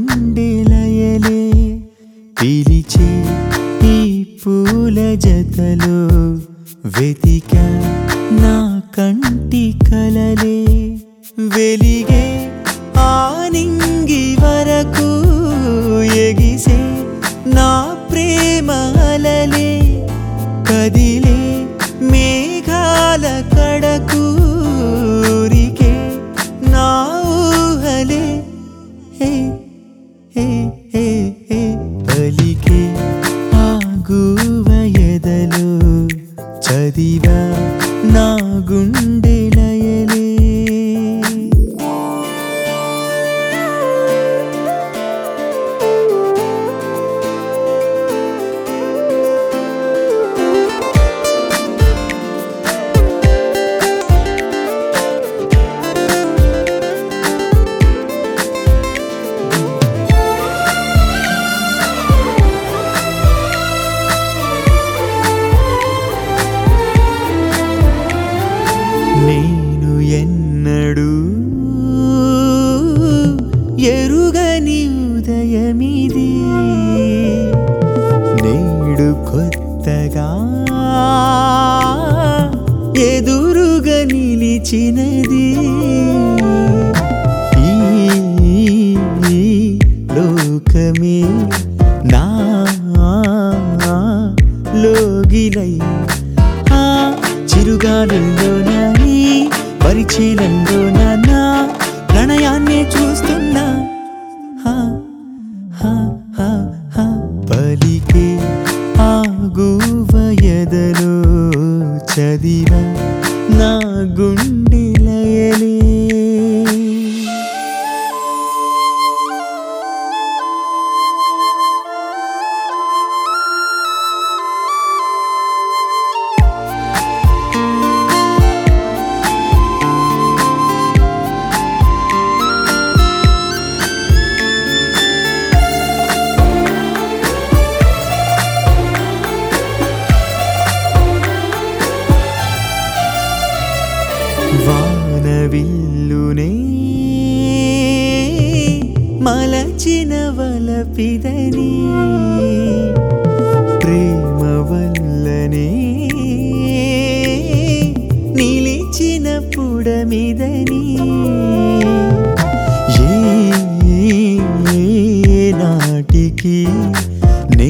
గుండె లయలే పిలిచే ఈ పూల జతలో వెతిక నా కంటి కలలే వెలిగే ఆనింగి వరకు ఎగిసే నా ప్రేమ అలలే కదిలే మేఘాల కడకు ఊరికే నా ఊహలే హే హే హే హే పలికే ఆగువ ఎదలో చదివా నా గుండె లయలే నేను ఎన్నడూ ఎరుగని ఉదయమిది నేడు కొత్తగా ఎదురుగా నిలిచినది ఈ లోకమే నా లోగిలై ఆ చిరుగాలుల్లోన ఈ పరిచీలంలోన నా ప్రణయాన్ని చూస్తున్నా హా, హా, హా, హా. పలికే ఆగువ ఎదలో చదివ నా గుండె లయలే వానవిల్లునే మలచిన వలపిదని ప్రేమ వల్లనే నిలిచిన పుడమిదని ఏ నాటికి నే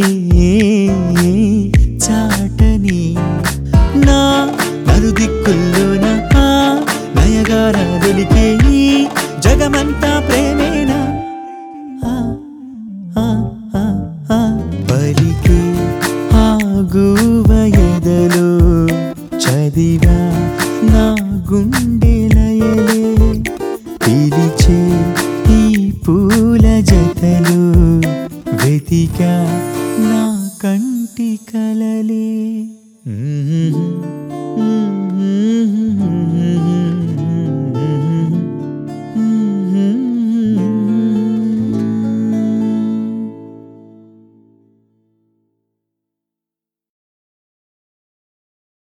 చాటని నా నలుదిక్కుల్లోన ఆ నయగారాదులికే ఈ జగమంతా ప్రేమేనా ఆ, ఆ, ఆ, ఆ. పలికే ఆగువ ఎదలో చదివా నా గుండె లయలే పిలిచే ఈ పూల జతలు వెతిక నా కంటి కలలే మ్మ్.